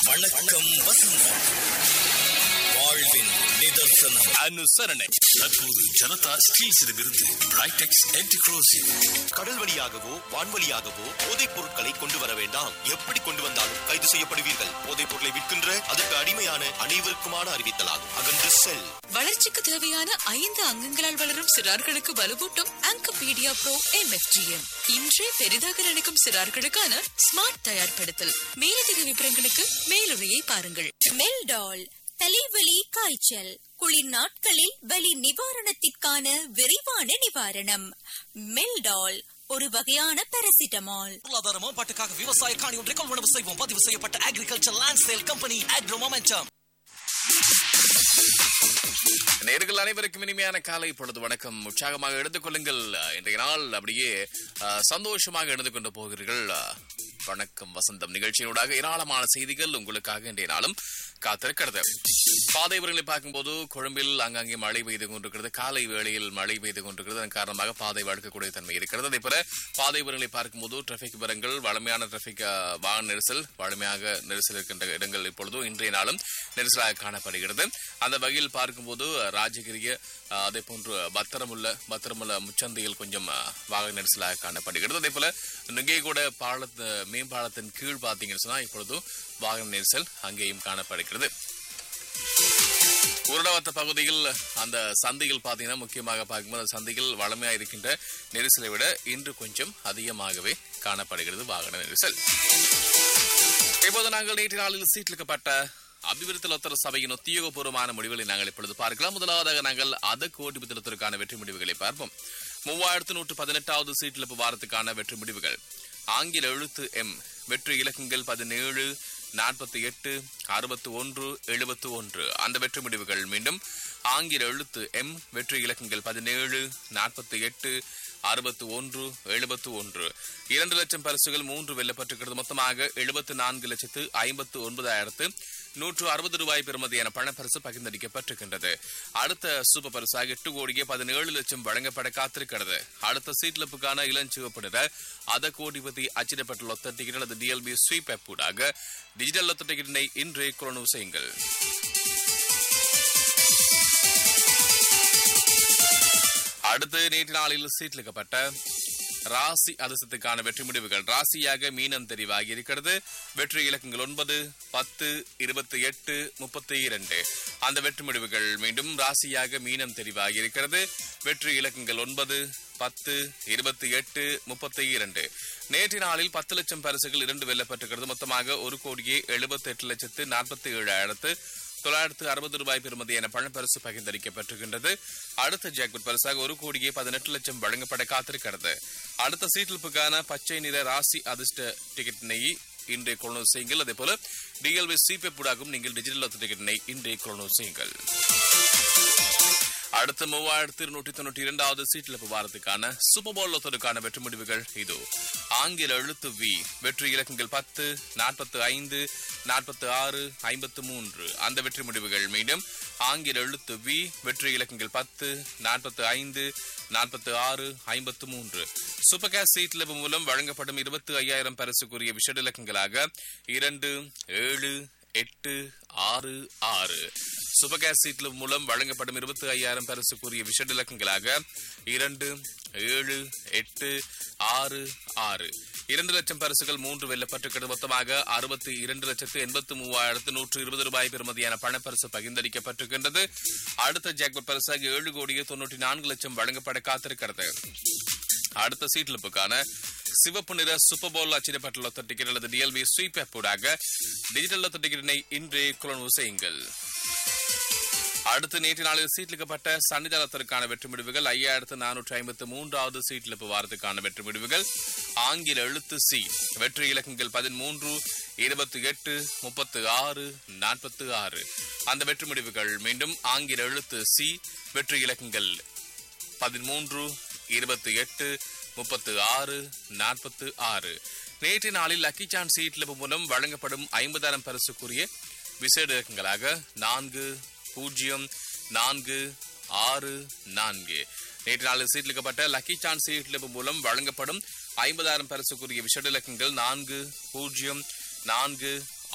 வணக்கம் வசந்தம் வாழ்வின் நிதர்சனம் அனுசரணை தற்போது ஜனதா ஸ்டீல்ஸிடமிருந்து பிரைடெக்ஸ் என்டிக்ரோசிவ் கடல் வழியாகவோ வான்வழியாகவோ போதைப் பொருட்களை கொண்டு வர வேண்டாம் எப்படி கொண்டு வந்தாலும் கைது செய்யப்படுவீர்கள் போதைப் பொருளை விற்கின்ற அதற்கு அடிமையான அனைவருக்குமான அறிவித்தலாகும் அகன்று செல் வளர்ச்சிக்கு தேவையான ஐந்து அங்கங்களால் வளரும் சிறார்களுக்கு வலுவூட்டும் ஆங்கபீடியா ப்ரோ எம்எஃப்ஜிஎம் இன்றே பெரிதாக நினைக்கும் சிறார்களுக்கான ஸ்மார்ட் தயார்படுத்தல் மேலதிக விவரங்களுக்கு மேலுரையை பாருங்கள் மெல்டால் தலைவலி காய்ச்சல் குளிர் நாட்களில் வலி நிவாரணத்திற்கான விரைவான நிவாரணம் மெல்டால் ஒரு வகையான பாராசிட்டமால் பொருளாதார மேம்பாட்டுக்காக விவசாய காணி ஒன்றை கொள்வனவு செய்வோம் பதிவு செய்யப்பட்ட agriculture land sale company agro momentum நேர்கள் அனைவருக்கும் இனிமையான காலை பொழுது வணக்கம் உற்சாகமாக எடுத்துக்கொள்ளுங்கள் இன்றைய நாள் அப்படியே அஹ், சந்தோஷமாக எடுத்து கொண்டு போகிறீர்கள் அஹ், வணக்கம் வசந்தம் நிகழ்ச்சியினூடாக ஏராளமான செய்திகள் உங்களுக்காக இன்றைய நாளும் காத்திருக்கிறது பாதை விவரங்களை பார்க்கும்போது கொழும்பில் அங்கங்கே மழை பெய்து கொண்டிருக்கிறது காலை வேளையில் மழை பெய்து கொண்டிருக்கிறது அதன் காரணமாக பாதை வழுக்கக்கூடிய தன்மை இருக்கிறது அதே போல பாதை விவரங்களை பார்க்கும்போது டிராபிக் விவரங்கள் வளமையான டிராபிக் அஹ், வாகன நெரிசல் வலிமையாக நெரிசல் இருக்கின்ற இடங்கள் இப்பொழுது இன்றைய நாளும் நெரிசலாக காணப்படுகிறது அந்த வகையில் பார்க்கும்போது ராஜகிரிய அஹ், அதே போன்று பத்திரமுள்ள பத்திரமுள்ள முச்சந்தையில் கொஞ்சம் அஹ், வாகன நெரிசலாக காணப்படுகிறது அதே போல நுங்கேகூட பாலத்து மேம்பாலத்தின் கீழ் பார்த்தீங்கன்னு சொன்னா இப்பொழுது வாகன நெரிசல் அங்கேயும் காணப்படுகிறது உருடவத்த பகுதியில் அந்த சந்தையில் பார்த்தீங்கன்னா முக்கியமாக பார்க்கும்போது அந்த சந்தையில் வளமையா இருக்கின்ற நெரிசலை விட இன்று கொஞ்சம் அதிகமாகவே காணப்படுகிறது வாகன நெரிசல் இப்போது நாங்கள் நேற்று நாளில் சீட்டிலிக்கப்பட்ட அபிவிருத்தி லொத்தர சபையின் உத்தியோகபூர்வமான முடிவுகளை நாங்கள் இப்பொழுது பார்க்கலாம் முதலாவதாக நாங்கள் அத கோடி புத்தகத்திற்கான வெற்றி முடிவுகளை பார்ப்போம் மூவாயிரத்து நூற்று பதினெட்டாவது சீட்டிழப்பு வாரத்துக்கான வெற்றி முடிவுகள் ஆங்கில எழுத்து எம் வெற்றி இலக்கங்கள் பதினேழு நாற்பத்தி எட்டு அறுபத்தி ஒன்று எழுபத்து ஒன்று அந்த வெற்றி முடிவுகள் மீண்டும் ஆங்கில எழுத்து எம் வெற்றி இலக்கங்கள் பதினேழு நாற்பத்தி எட்டு அறுபத்து ஒன்று எழுபத்து ஒன்று இரண்டு லட்சம் பரிசுகள் மூன்று வெல்லப்பட்டிருக்கிறது மொத்தமாக எழுபத்து நான்கு லட்சத்து ஐம்பத்து ஒன்பதாயிரத்து நூற்று அறுபது ரூபாய் பெறுமதியான பணப்பரிசு பகிர்ந்தளிக்கப்பட்டிருக்கின்றது அடுத்த சூப்பர் பரிசாக எட்டு கோடியே பதினேழு லட்சம் வழங்கப்பட காத்திருக்கிறது அடுத்த சீட்லப்புக்கான இளஞ்சிவப்பு நிற அத கோடிபதி அச்சிடப்பட்ட லொத்த டிக்கெட் அல்லது டிஎல்பி ஸ்வீப் ஆப் ஊடாக டிஜிட்டல் லொத்த டிக்கெட்டினை இன்றே கொள்வனவு செய்யுங்கள் அடுத்து நேற்று நாளில் சீட்லிக்கப்பட்ட ராசி அதிர்ஷ்டத்துக்கான வெற்றி முடிவுகள் ராசியாக மீனம் தெரிவாகி இருக்கிறது வெற்றி இலக்கங்கள் ஒன்பது பத்து இருபத்தி எட்டு முப்பத்தி இரண்டு அந்த வெற்றி முடிவுகள் மீண்டும் ராசியாக மீனம் தெரிவாகி இருக்கிறது வெற்றி இலக்கங்கள் ஒன்பது பத்து இருபத்தி எட்டு முப்பத்தி இரண்டு நேற்று நாளில் பத்து லட்சம் பரிசுகள் இரண்டு வெல்லப்பட்டிருக்கிறது மொத்தமாக ஒரு கோடியே எழுபத்தி எட்டு லட்சத்து நாற்பத்தி ஏழாயிரத்து தொள்ளாயிரத்து அறுபது ரூபாய் பெறுமதியான பணப்பரிசு பகிர்ந்தளிக்கப்பட்டிருக்கின்றது அடுத்த ஜாக்பட் பரிசாக ஒரு கோடியே பதினெட்டு லட்சம் வழங்கப்பட காத்திருக்கிறது அடுத்த சீட்டிலுப்புக்கான பச்சை நிற ராசி அதிர்ஷ்ட டிக்கெட்டினை இன்றைய கொள்ளும் செய்யுங்கள் அதே போல டிஎல்வி சிபே ஊடாகவும் நீங்கள் டிஜிட்டல் ஒத்த டிக்கெட்டினை இன்றைய கொள்ளும் செய்யுங்கள் அடுத்த மூவாயிரத்தி இருநூற்றி தொண்ணூற்றி இரண்டாவது சீட்டிழப்பு வாரத்துக்கான சூப்பர் போல் லொத்தருக்கான வெற்றி முடிவுகள் இது ஆங்கில எழுத்து வி வெற்றி இலக்கங்கள் பத்து நாற்பத்து ஐந்து நாற்பத்து ஆறு ஐம்பத்து மூன்று அந்த வெற்றி முடிவுகள் மீண்டும் ஆங்கில எழுத்து வி வெற்றி இலக்கங்கள் பத்து நாற்பத்து ஐந்து நாற்பத்து ஆறு ஐம்பத்து மூன்று சூப்பர் கேஸ் சீட்லப்பு மூலம் வழங்கப்படும் இருபத்தி ஐயாயிரம் பரிசுக்குரிய விஷட இலக்கங்களாக இரண்டு ஏழு எட்டு ஆறு ஆறு சூப்பர் கேஸ் சீட்ல மூலம் வழங்கப்படும் இருபத்தி ஐயாயிரம் பரிசுக்குரிய விஷட இலக்கங்களாக இரண்டு ஏழு எட்டு ஆறு ஆறு இரண்டு லட்சம் பரிசுகள் மூன்று வெல்லப்பட்டிருக்கிறது மொத்தமாக அறுபத்தி இரண்டு லட்சத்து எண்பத்து மூவாயிரத்து நூற்று இருபது ரூபாய் பெறுமதியான பணப்பரிசு பகிர்ந்தளிக்கப்பட்டிருக்கின்றது அடுத்த ஜாக்பட் பரிசாக ஏழு கோடியே தொன்னூற்றி நான்கு லட்சம் வழங்கப்பட காத்திருக்கிறது அடுத்த சீட்லுப்புக்கான சிவப்பு நிற சூப்பர் போல் அச்சிடப்பட்ட லொத்த டிக்கெட் அல்லது டிஎல்பி ஸ்வீப் ஆப் ஊடாக டிஜிட்டல் லொத்த டிக்கெட்டினை இன்றே கொள்வனவு செய்யுங்கள் அடுத்து நேற்று நாளில் சீட்லிக்கப்பட்ட சன்னிதானத்திற்கான வெற்றி முடிவுகள் ஐயாயிரத்து நானூற்று ஐம்பத்து மூன்றாவது சீட்லிப்பு வாரத்துக்கான வெற்றி முடிவுகள் ஆங்கில எழுத்து சி வெற்றி இலக்கங்கள் பதிமூன்று இருபத்தி எட்டு முப்பத்து ஆறு நாற்பத்து ஆறு அந்த வெற்றி முடிவுகள் மீண்டும் ஆங்கில எழுத்து சி வெற்றி இலக்கங்கள் பதிமூன்று இருபத்தி எட்டு முப்பத்து ஆறு நாற்பத்து ஆறு நேற்று நாளில் லக்கி சான் சீட்லிப்பு மூலம் வழங்கப்படும் ஐம்பதாயிரம் பரிசுக்குரிய விசேட இலக்கங்களாக நான்கு பூஜ்ஜியம் நான்கு ஆறு நான்கு நேற்று நாளில் சீட்லிக்கப்பட்ட லக்கி சான் சீட்லிப்பு மூலம் வழங்கப்படும் ஐம்பதாயிரம் பரிசுக்குரிய விஷட இலக்கங்கள் நான்கு பூஜ்ஜியம் நான்கு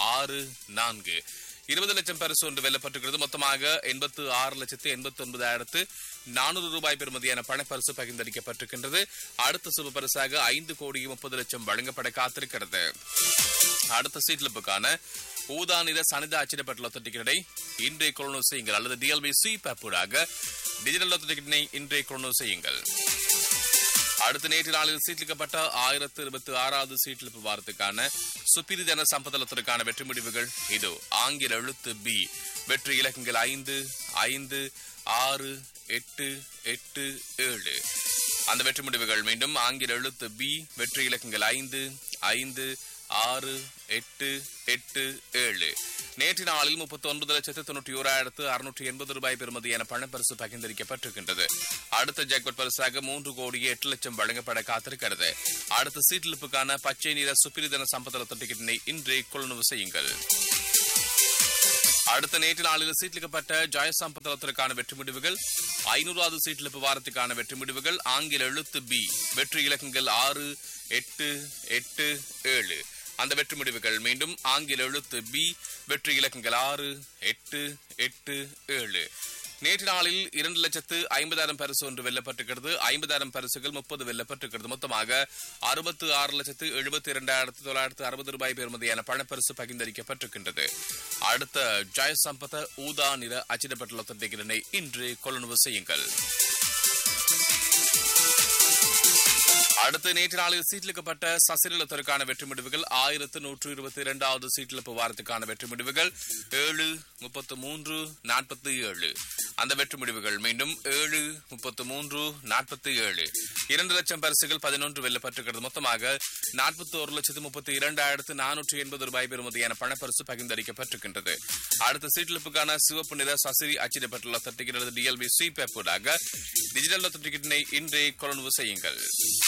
ஆறு நான்கு இருபது லட்சம் பரிசு ஒன்று வெல்லப்பட்டிருக்கிறது மொத்தமாக எண்பத்து ஆறு லட்சத்து எண்பத்தி ஒன்பதாயிரத்து நானூறு ரூபாய் பெறுமதியான பணப்பரிசு பகிர்ந்தளிக்கப்பட்டிருக்கின்றது அடுத்த சுப பரிசாக ஐந்து கோடி முப்பது லட்சம் வழங்கப்பட காத்திருக்கிறது அடுத்த சீட்லிப்புக்கான ஊதா நிற சனித அச்சிடப்பட்ட லொத்த டிக்கெட்டை இன்றைய கொள்ளுணர்வு செய்யுங்கள் அல்லது டிஎல்பி சி பேப்பூடாக டிஜிட்டல் லொத்த டிக்கெட்டினை இன்றைய கொள்ளுணர்வு செய்யுங்கள் அடுத்த நேற்று நாளில் சீட்லிக்கப்பட்ட ஆயிரத்து இருபத்தி ஆறாவது சீட்லிப்பு வாரத்துக்கான சுப்பிரிதன சம்பதலத்திற்கான வெற்றி முடிவுகள் இது ஆங்கில எழுத்து பி வெற்றி இலக்கங்கள் ஐந்து ஐந்து ஆறு எட்டு எட்டு ஏழு அந்த வெற்றி முடிவுகள் மீண்டும் ஆங்கில எழுத்து பி வெற்றி இலக்கங்கள் ஐந்து ஐந்து ஆறு எட்டு எட்டு ஏழு நேற்று நாளில் முப்பத்தி ஒன்பது லட்சத்து தொண்ணூற்றி ஓராயிரத்து அறுநூற்றி எண்பது ரூபாய் பெறுமதியான பணப்பரிசு பகிர்ந்தளிக்கப்பட்டிருக்கின்றது அடுத்த ஜாக்பட் பரிசாக மூன்று கோடி எட்டு லட்சம் வழங்கப்பட காத்திருக்கிறது அடுத்த சீட்டிலிப்புக்கான பச்சை நிற சுப்பிரிதன சம்பதளத்த டிக்கெட்டினை இன்றே கொள்ளுணவு செய்யுங்கள் அடுத்த நேற்று நாளில் சீட்லிக்கப்பட்ட ஜெயசம்பதத்திற்கான வெற்றி முடிவுகள் ஐநூறாவது சீட்லிப்பு வாரத்துக்கான வெற்றி முடிவுகள் ஆங்கில எழுத்து பி வெற்றி இலக்கங்கள் ஆறு எட்டு எட்டு ஏழு அந்த வெற்றி முடிவுகள் மீண்டும் ஆங்கில எழுத்து பி வெற்றி இலக்கங்கள் ஆறு எட்டு எட்டு ஏழு நேற்று நாளில் இரண்டு லட்சத்து ஐம்பதாயிரம் பரிசு ஒன்று வெல்லப்பட்டிருக்கிறது ஐம்பதாயிரம் பரிசுகள் முப்பது வெல்லப்பட்டிருக்கிறது மொத்தமாக அறுபத்து ஆறு லட்சத்து எழுபத்தி இரண்டாயிரத்து தொள்ளாயிரத்து அறுபது ரூபாய் பெறுமதியான பணப்பரிசு பகிர்ந்தளிக்கப்பட்டிருக்கின்றது அடுத்த ஜெயசம்பத ஊதா நிற அச்சிடப்பட்ட லொத்தட்டிகளை இன்று கொள்ளுணவு செய்யுங்கள் அடுத்து நேற்று நாளில் சீட்லிக்கப்பட்ட சசிரலத்திற்கான வெற்றி முடிவுகள் ஆயிரத்து நூற்று இருபத்தி இரண்டாவது சீட்டிழப்பு வாரத்துக்கான வெற்றி முடிவுகள் ஏழு முப்பத்து மூன்று நாற்பத்தி ஏழு அந்த வெற்றி முடிவுகள் மீண்டும் ஏழு முப்பத்து மூன்று நாற்பத்தி ஏழு இரண்டு லட்சம் பரிசுகள் பதினொன்று வெல்லப்பட்டிருக்கிறது மொத்தமாக நாற்பத்தி ஒரு லட்சத்து முப்பத்தி இரண்டாயிரத்து நானூற்றி எண்பது ரூபாய் பெறுமதியான பணப்பரிசு பகிர்ந்தளிக்கப்பட்டிருக்கின்றது அடுத்த சீட்டிழப்புக்கான சிவப்பு நிற சசிரி அச்சிடப்பட்டுள்ள தட்டிக்கிறது டிஎல்பி சி பேப்பூடாக டிஜிட்டல் லொத்த டிக்கெட்டினை இன்றே கொள்ளுணவு செய்யுங்கள்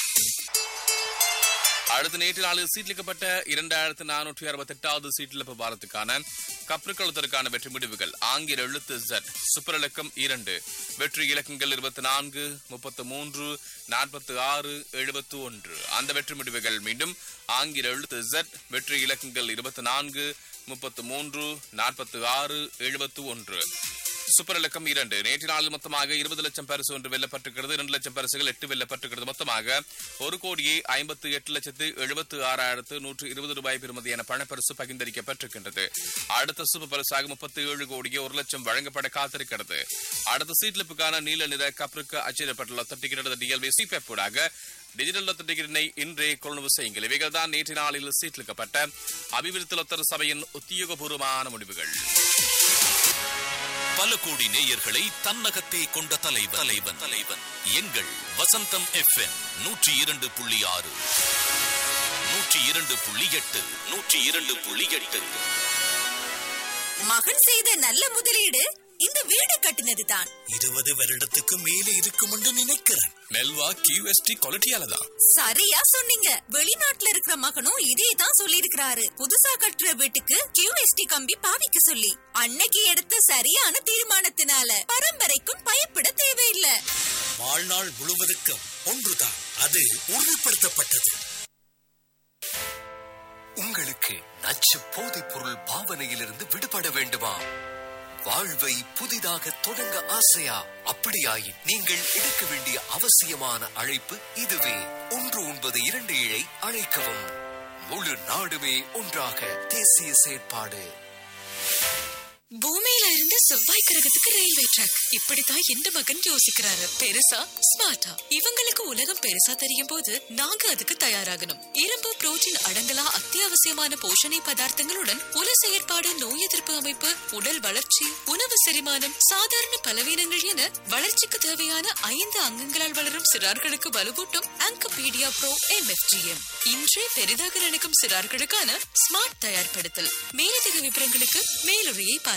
அடுத்த நேற்று நாளில் சீட்லிக்கப்பட்ட இரண்டாயிரத்து நானூற்றி அறுபத்தி எட்டாவது சீட்டிழப்பு பாரத்துக்கான கப்ருக்களத்திற்கான வெற்றி முடிவுகள் ஆங்கில எழுத்து ஜட் சுப்பர் இலக்கம் இரண்டு வெற்றி இலக்கங்கள் இருபத்தி நான்கு முப்பத்து மூன்று நாற்பத்தி ஆறு எழுபத்து ஒன்று அந்த வெற்றி முடிவுகள் மீண்டும் ஆங்கில எழுத்து ஜட் வெற்றி இலக்கங்கள் இருபத்தி நான்கு முப்பத்து மூன்று நாற்பத்தி ஆறு எழுபத்து ஒன்று சூப்பர் இலக்கம் இரண்டு நேற்று நாளில் மொத்தமாக இருபது லட்சம் பரிசு ஒன்று வெல்லப்பட்டிருக்கிறது இரண்டு லட்சம் பரிசுகள் எட்டு வெல்லப்பட்டிருக்கிறது மொத்தமாக ஒரு கோடியே ஐம்பத்து எட்டு லட்சத்து எழுபத்து ஆறாயிரத்து நூற்று இருபது ரூபாய் பெறுமதியான பணப்பரிசு பகிர்ந்தளிக்கப்பட்டிருக்கின்றது அடுத்த சூப்பர் பரிசாக முப்பத்தி ஏழு கோடியே ஒரு லட்சம் வழங்கப்பட காத்திருக்கிறது அடுத்த சீட்லிப்புக்கான நீல நிற கப்ருக்கு அச்சிடப்பட்டுள்ள டிக்கெட் டிஎல்பி சி பேப்பூடாக டிஜிட்டல் லொத்த டிக்கெட்டினை இன்றே கொள்ளுவு செய்யுங்கள் இவைகள் தான் நேற்று நாளில் சீட்லிக்கப்பட்ட அபிவிருத்தி லொத்தர் சபையின் உத்தியோகபூர்வமான முடிவுகள் பல கோடி நேயர்களை தன்னகத்தே கொண்ட தலைவன் தலைவன் தலைவன் எங்கள் வசந்தம் எஃப்எம் நூற்றி இரண்டு புள்ளி ஆறு நூற்றி இரண்டு புள்ளி எட்டு நூற்றி இரண்டு புள்ளி எட்டு மகன் செய்த நல்ல முதலீடு இந்த வீடு கட்டினதுதான் இருபது வருடத்துக்கு மேலே இருக்கும் என்று நினைக்கிறேன் மெல்வா கியூஎஸ்டி குவாலிட்டியால தான் சரியா சொன்னீங்க வெளிநாட்டுல இருக்கிற மகனும் இதே தான் சொல்லியிருக்கிறாரு புதுசா கட்டுற வீட்டுக்கு கியூஎஸ்டி கம்பி பாவிக்க சொல்லி அன்னைக்கு எடுத்த சரியான தீர்மானத்தினால பரம்பரைக்கும் பயப்பட தேவையில்ல வாழ்நாள் முழுவதுக்கும் ஒன்றுதான் அது உறுதிப்படுத்தப்பட்டது உங்களுக்கு நச்சு போதைப் பொருள் பாவனையிலிருந்து விடுபட வேண்டுமா வாழ்வை புதிதாக தொடங்க ஆசையா அப்படியாயின் நீங்கள் எடுக்க வேண்டிய அவசியமான அழைப்பு இதுவே ஒன்று ஒன்பது இரண்டு ஏழை அழைக்கவும் முழு நாடுமே ஒன்றாக தேசிய செயற்பாடு பூமியில இருந்து செவ்வாய் கிரகத்துக்கு ரயில்வே ட்ராக் இப்படித்தான் எந்த மகன் யோசிக்கிறாரு பெருசா ஸ்மார்ட்டா இவங்களுக்கு உலகம் பெருசா தெரியும் போது நாங்க அதுக்கு தயாராகணும் இரும்பு புரோட்டீன் அடங்கலா அத்தியாவசியமான போஷணை பதார்த்தங்களுடன் உல செயற்பாடு நோய் எதிர்ப்பு அமைப்பு உடல் வளர்ச்சி உணவு செரிமானம் சாதாரண பலவீனங்கள் என வளர்ச்சிக்கு தேவையான ஐந்து அங்கங்களால் வளரும் சிறார்களுக்கு வலுவூட்டும் ஆங்கபீடியா ப்ரோ எம்எஃப்ஜிஎம் இன்றே பெரிதாக நினைக்கும் சிறார்களுக்கான ஸ்மார்ட் தயார்படுத்தல் மேலதிக விவரங்களுக்கு மேலுரையை பாருங்கள்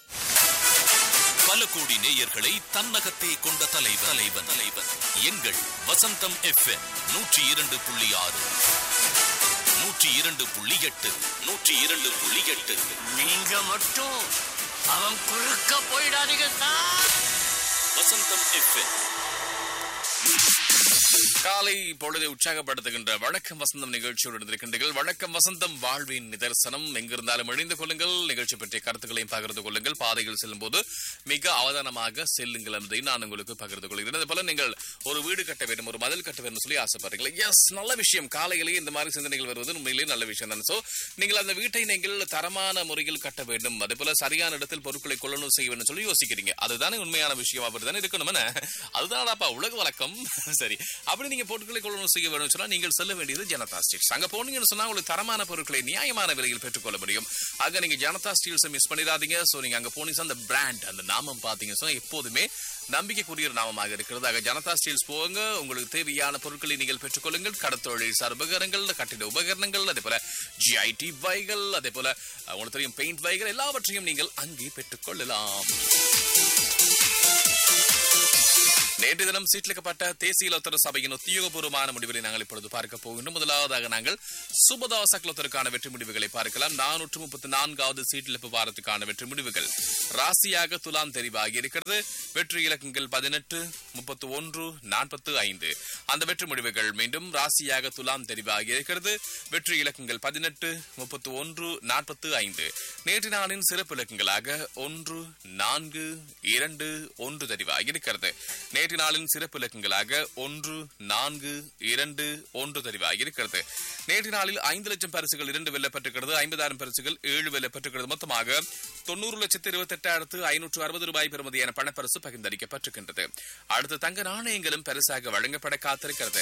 பல கோடி நேயர்களை தன்னகத்தே கொண்ட தலைவன் தலைவன் தலைவன் எங்கள் வசந்தம் எஃப்எம் நூற்றி இரண்டு புள்ளி ஆறு நூற்றி இரண்டு புள்ளி எட்டு நூற்றி இரண்டு புள்ளி எட்டு நீங்க மட்டும் அவன் குறுக்க போயிடாதீங்க சார் வசந்தம் எஃப்எம் காலை பொழுதை உற்சாகப்படுத்துகின்ற வணக்கம் வசந்தம் நிகழ்ச்சியோடு இருந்திருக்கின்றீர்கள் வணக்கம் வசந்தம் வாழ்வின் நிதர்சனம் எங்கிருந்தாலும் இணைந்து கொள்ளுங்கள் நிகழ்ச்சி பற்றிய கருத்துக்களையும் பகிர்ந்து கொள்ளுங்கள் பாதையில் செல்லும் போது மிக அவதானமாக செல்லுங்கள் என்பதை நான் உங்களுக்கு பகிர்ந்து கொள்கிறேன் அதே போல நீங்கள் ஒரு வீடு கட்ட வேண்டும் ஒரு மதில் கட்ட வேண்டும் சொல்லி ஆசைப்படுறீங்களா எஸ் நல்ல விஷயம் காலையிலேயே இந்த மாதிரி சிந்தனைகள் வருவது உண்மையிலேயே நல்ல விஷயம் தான் சோ நீங்கள் அந்த வீட்டை நீங்கள் தரமான முறையில் கட்ட வேண்டும் அதே போல சரியான இடத்தில் பொருட்களை கொள்ளணும் செய்ய வேண்டும் சொல்லி யோசிக்கிறீங்க அதுதானே உண்மையான விஷயம் அப்படித்தானே இருக்கணும் என்ன? அதுதானடாப்பா உலக வழக்கம் சரி அப்படி நீங்க பொருட்களை கொள்ளணும் செய்ய வேண்டும் சொன்னா நீங்கள் செல்ல வேண்டியது ஜனதா ஸ்டீல்ஸ் அங்க போனீங்கன்னு சொன்னா உங்களுக்கு தரமான பொருட்களை நியாயமான விலையில் பெற்றுக்கொள்ள முடியும் ஆக நீங்க ஜனதா ஸ்டீல்ஸை மிஸ் பண்ணிடாதீங்க சோ நீங்க அங்க போனீங்க அந்த பிராண்ட் அந்த நாமம் பாத்தீங்க சொன்னா எப்போதுமே நம்பிக்கைக்குரிய ஒரு நாமமாக இருக்கிறது ஆக ஜனதா ஸ்டீல்ஸ் போங்க உங்களுக்கு தேவையான பொருட்களை நீங்கள் பெற்றுக்கொள்ளுங்கள் கடத்தொழில் சார் உபகரணங்கள் கட்டிட உபகரணங்கள் அதே போல ஜிஐடி வைகள் அதே போல அஹ், உங்களுக்கு தெரியும் பெயிண்ட் வைகள் எல்லாவற்றையும் நீங்கள் அங்கே பெற்றுக்கொள்ளலாம் நேற்று தினம் சீட்லிக்கப்பட்ட தேசிய லோத்தர சபையின் உத்தியோகபூர்வமான முடிவுகளை நாங்கள் இப்பொழுது பார்க்க போகின்றோம் முதலாவதாக நாங்கள் சுபதாச லோத்தருக்கான வெற்றி முடிவுகளை பார்க்கலாம் நானூற்று முப்பத்தி நான்காவது சீட்டிழப்பு வாரத்துக்கான வெற்றி முடிவுகள் ராசியாக துலாம் தெரிவாகி இருக்கிறது வெற்றி இலக்கங்கள் பதினெட்டு முப்பத்து ஒன்று நாற்பத்து ஐந்து அந்த வெற்றி முடிவுகள் மீண்டும் ராசியாக துலாம் தெரிவாகி இருக்கிறது வெற்றி இலக்கங்கள் பதினெட்டு முப்பத்து ஒன்று நாற்பத்து ஐந்து நேற்று நாளின் சிறப்பு இலக்கங்களாக ஒன்று நான்கு இரண்டு ஒன்று தெரிவாகி இருக்கிறது நேற்று நாளின் சிறப்பு இலக்கங்களாக ஒன்று நான்கு இரண்டு ஒன்று தெரிவாகி இருக்கிறது நேற்று நாளில் ஐந்து லட்சம் பரிசுகள் இரண்டு வெல்லப்பட்டிருக்கிறது ஐம்பதாயிரம் பரிசுகள் ஏழு வெல்லப்பட்டிருக்கிறது மொத்தமாக தொண்ணூறு லட்சத்து இருபத்தி எட்டாயிரத்து ஐநூற்று அறுபது ரூபாய் பெறுமதியான பணப்பரிசு பகிர்ந்தளிக்கப்பட்டிருக்கின்றது அடுத்த தங்க நாணயங்களும் பரிசாக வழங்கப்பட காத்திருக்கிறது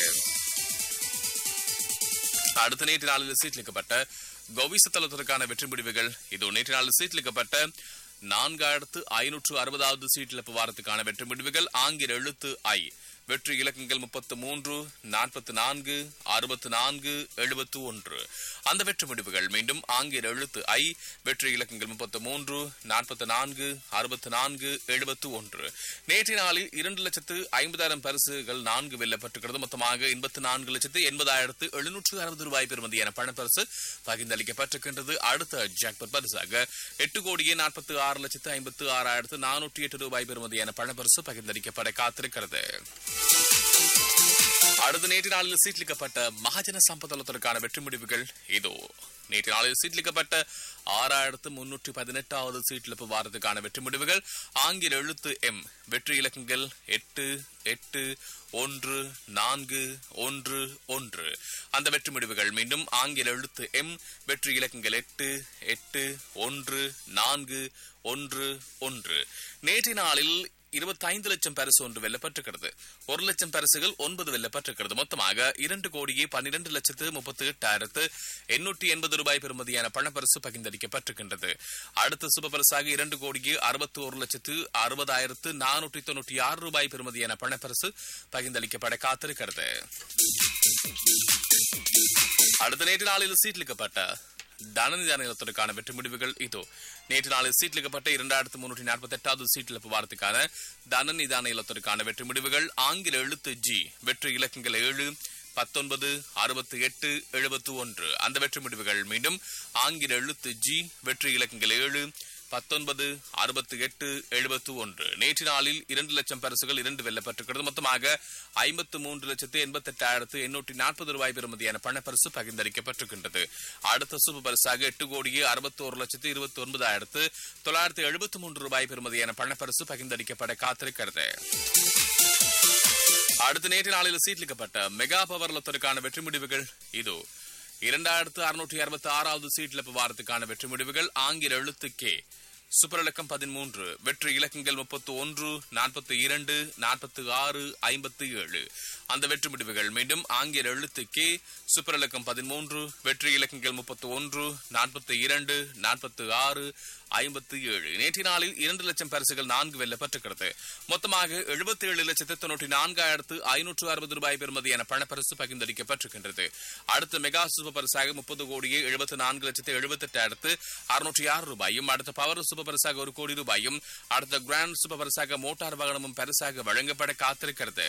அடுத்த நேற்று நாளில் சீட்லிக்கப்பட்ட கோவிசத்தலத்திற்கான வெற்றி முடிவுகள் இது நேற்று நாளில் சீட்லிக்கப்பட்ட நான்காயிரத்து ஐநூற்று அறுபதாவது சீட்டிழப்பு வாரத்துக்கான வெற்றி முடிவுகள் ஆங்கில எழுத்து ஐ வெற்றி இலக்கங்கள் முப்பத்து மூன்று நாற்பத்தி நான்கு அறுபத்து நான்கு எழுபத்து ஒன்று அந்த வெற்றி முடிவுகள் மீண்டும் ஆங்கில எழுத்து ஐ வெற்றி இலக்கங்கள் முப்பத்து மூன்று நாற்பத்தி நான்கு அறுபத்து நான்கு எழுபத்து ஒன்று நேற்றைய நாளில் இரண்டு லட்சத்து ஐம்பதாயிரம் பரிசுகள் நான்கு வெல்லப்பட்டிருக்கிறது மொத்தமாக எண்பத்து நான்கு லட்சத்து எண்பதாயிரத்து எழுநூற்று அறுபது ரூபாய் பெறுமதியான பணப்பரிசு பகிர்ந்தளிக்கப்பட்டிருக்கின்றது அடுத்த ஜாக்பட் பரிசாக எட்டு கோடியே நாற்பத்தி ஆறு லட்சத்து ஐம்பத்து ஆறாயிரத்து நானூற்றி எட்டு ரூபாய் பெறுமதியான பணப்பரிசு பகிர்ந்தளிக்கப்பட காத்திருக்கிறது அடுத்த நேற்று நாளில் சீட்லிக்கப்பட்ட மகாஜன சம்பதத்திற்கான வெற்றி முடிவுகள் இதோ நேற்று நாளில் சீட்லிக்கப்பட்ட ஆறாயிரத்து முன்னூற்றி பதினெட்டாவது சீட்டிழப்பு வாரத்துக்கான வெற்றி முடிவுகள் ஆங்கில எழுத்து எம் வெற்றி இலக்கங்கள் எட்டு எட்டு ஒன்று நான்கு ஒன்று ஒன்று அந்த வெற்றி முடிவுகள் மீண்டும் ஆங்கில எழுத்து எம் வெற்றி இலக்கங்கள் எட்டு எட்டு ஒன்று நான்கு ஒன்று ஒன்று நேற்றைய நாளில் இருபத்தைந்து லட்சம் பரிசு ஒன்று வெல்லப்பட்டிருக்கிறது ஒரு லட்சம் பரிசுகள் ஒன்பது வெல்லப்பட்டிருக்கிறது மொத்தமாக இரண்டு கோடியே பன்னிரண்டு லட்சத்து முப்பத்தி எட்டாயிரத்து எண்ணூற்றி எண்பது ரூபாய் பெறுமதியான பணப்பரிசு பகிர்ந்தளிக்கப்பட்டிருக்கின்றது அடுத்த சுப பரிசாக இரண்டு கோடியே அறுபத்தி ஒரு லட்சத்து அறுபதாயிரத்து நானூற்றி தொண்ணூற்றி ஆறு ரூபாய் பெறுமதியான பணப்பரிசு பகிர்ந்தளிக்கப்பட காத்திருக்கிறது அடுத்த நேற்று நாளில் சீட்லிக்கப்பட்ட தனநிதி நிலத்திற்கான வெற்றி முடிவுகள் இதோ நேற்று நாளில் சீட்லிக்கப்பட்ட இரண்டாயிரத்து முன்னூற்றி நாற்பத்தி எட்டாவது சீட்டிழப்பு வாரத்துக்கான தனநிதான இல்லத்திற்கான வெற்றி முடிவுகள் ஆங்கில எழுத்து ஜி வெற்றி இலக்கங்கள் ஏழு பத்தொன்பது அறுபத்தி எட்டு எழுபத்து ஒன்று அந்த வெற்றி முடிவுகள் மீண்டும் ஆங்கில எழுத்து ஜி வெற்றி இலக்கங்கள் ஏழு பத்தொன்பது அறுபத்தி எட்டு எழுபத்து ஒன்று நேற்று நாளில் இரண்டு லட்சம் பரிசுகள் இரண்டு வெல்லப்பட்டிருக்கிறது மொத்தமாக ஐம்பத்து மூன்று லட்சத்து எண்பத்தி எட்டாயிரத்து எண்ணூற்றி நாற்பது ரூபாய் பெறுமதியான பணப்பரிசு பகிர்ந்தளிக்கப்பட்டிருக்கின்றது அடுத்த சூப்பர் பரிசாக எட்டு கோடியே அறுபத்தி ஒரு லட்சத்து இருபத்தி ஒன்பதாயிரத்து தொள்ளாயிரத்து எழுபத்தி மூன்று ரூபாய் பெறுமதியான பணப்பரிசு பகிர்ந்தளிக்கப்பட காத்திருக்கிறது அடுத்த நேற்று நாளில் சீட்லிக்கப்பட்ட மெகா பவர் லொத்தருக்கான வெற்றி முடிவுகள் இதோ இரண்டாயிரத்து அறுநூற்றி அறுபத்தி ஆறாவது சீட்டிழப்பு வாரத்துக்கான வெற்றி முடிவுகள் ஆங்கில எழுத்து கே சூப்பர் இலக்கம் பதிமூன்று வெற்றி இலக்கங்கள் முப்பத்து ஒன்று நாற்பத்தி இரண்டு நாற்பத்தி ஆறு ஐம்பத்தி ஏழு அந்த வெற்றி முடிவுகள் மீண்டும் ஆங்கில எழுத்து கே சூப்பர் இலக்கம் பதிமூன்று வெற்றி இலக்கங்கள் முப்பத்து ஒன்று நாற்பத்தி இரண்டு நாற்பத்தி ஆறு ஐம்பத்தி ஏழு நேற்று நாளில் இரண்டு லட்சம் பரிசுகள் நான்கு வெல்லப்பட்டிருக்கிறது மொத்தமாக எழுபத்தி ஏழு லட்சத்து தொண்ணூற்றி நான்காயிரத்து ஐநூற்று அறுபது ரூபாய் பெறுமதியான பணப்பரிசு பகிர்ந்தளிக்கப்பட்டிருக்கின்றது அடுத்த மெகா சூப்பர் பரிசாக முப்பது கோடியே எழுபத்தி நான்கு லட்சத்து எழுபத்தி எட்டாயிரத்து அறுநூற்றி ஆறு ரூபாயும் அடுத்த பவர் சூப்பர் பரிசாக ஒரு கோடி ரூபாயும் அடுத்த கிராண்ட் சூப்பர் பரிசாக மோட்டார் வாகனமும் பரிசாக வழங்கப்பட காத்திருக்கிறது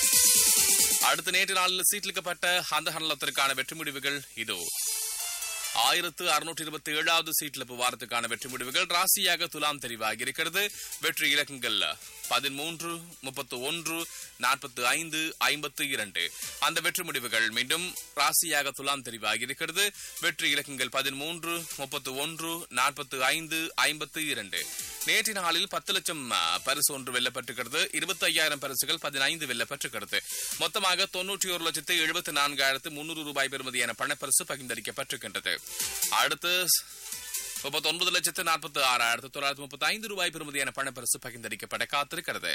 அடுத்த நேற்று நாளில் சீட்லிக்கப்பட்ட அந்த ஹனலத்திற்கான வெற்றி முடிவுகள் இதோ ஆயிரத்து அறுநூற்றி இருபத்தி ஏழாவது சீட்ல வாரத்துக்கான வெற்றி முடிவுகள் ராசியாக துலாம் தெரிவாகி இருக்கிறது வெற்றி இலக்கங்கள் பதிமூன்று முப்பத்து ஒன்று நாற்பத்து ஐந்து ஐம்பத்து இரண்டு அந்த வெற்றி முடிவுகள் மீண்டும் ராசியாக துலாம் தெரிவாகி இருக்கிறது வெற்றி இலக்கங்கள் பதிமூன்று முப்பத்து ஒன்று நாற்பத்து ஐந்து ஐம்பத்து இரண்டு நேற்று நாளில் பத்து லட்சம் ஆ, பரிசு ஒன்று வெல்லப்பட்டிருக்கிறது இருபத்தி ஐயாயிரம் பரிசுகள் பதினைந்து வெல்லப்பட்டிருக்கிறது மொத்தமாக தொன்னூற்றி ஒரு லட்சத்து எழுபத்தி நான்காயிரத்து முன்னூறு ரூபாய் பெறுமதியான பணப்பரிசு பகிர்ந்தளிக்கப்பட்டிருக்கின்றது அடுத்து முப்பத்தி ஒன்பது லட்சத்து நாற்பத்தி ஆறாயிரத்து தொள்ளாயிரத்து முப்பத்தி ஐந்து ரூபாய் பெறுமதியான பணப்பரிசு பகிர்ந்தளிக்கப்பட காத்திருக்கிறது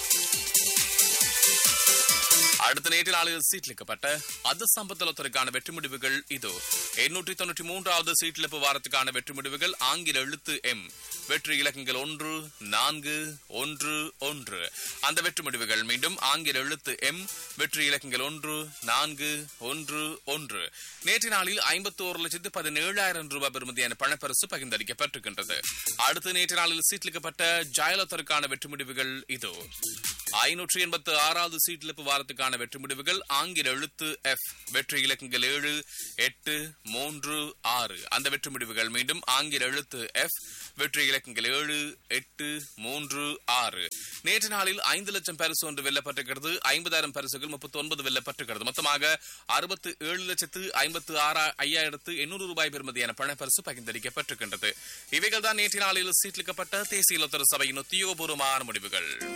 அடுத்த நேற்று நாளில் சீட்லிக்கப்பட்ட அது சம்பத்தலத்திற்கான வெற்றி முடிவுகள் இது எண்ணூற்றி தொண்ணூற்றி மூன்றாவது சீட்லிப்பு வாரத்துக்கான வெற்றி முடிவுகள் ஆங்கில எழுத்து எம் வெற்றி இலக்கங்கள் ஒன்று நான்கு ஒன்று ஒன்று அந்த வெற்றி முடிவுகள் மீண்டும் ஆங்கில எழுத்து எம் வெற்றி இலக்கங்கள் ஒன்று நான்கு ஒன்று ஒன்று நேற்று நாளில் ஐம்பத்தி ஒரு லட்சத்து பதினேழாயிரம் ரூபாய் பெறுமதியான பணப்பரிசு பகிர்ந்தளிக்கப்பட்டிருக்கின்றது அடுத்து நேற்று நாளில் சீட்லிக்கப்பட்ட ஜாயலத்திற்கான வெற்றி முடிவுகள் இது ஐநூற்றி எண்பத்து ஆறாவது சீட்லிப்பு வாரத்துக்கான வெற்றி முடிவுகள் ஆங்கில எழுத்து எஃப் வெற்றி இலக்கங்கள் ஏழு எட்டு மூன்று ஆறு அந்த வெற்றி முடிவுகள் மீண்டும் ஆங்கில எழுத்து எஃப் வெற்றி இலக்கங்கள் ஏழு எட்டு மூன்று ஆறு நேற்று நாளில் ஐந்து லட்சம் பரிசு ஒன்று வெல்லப்பட்டிருக்கிறது ஐம்பதாயிரம் பரிசுகள் முப்பத்தி ஒன்பது வெல்லப்பட்டிருக்கிறது மொத்தமாக அறுபத்து ஏழு லட்சத்து ஐம்பத்து ஆறா ஐயாயிரத்து எண்ணூறு ரூபாய் பெறுமதியான பணப்பரிசு பகிர்ந்தளிக்கப்பட்டிருக்கின்றது இவைகள் தான் நேற்று நாளில் சீட்லிக்கப்பட்ட தேசிய லொத்தர சபையின் உத்தியோகபூர்வமான முடிவுகள்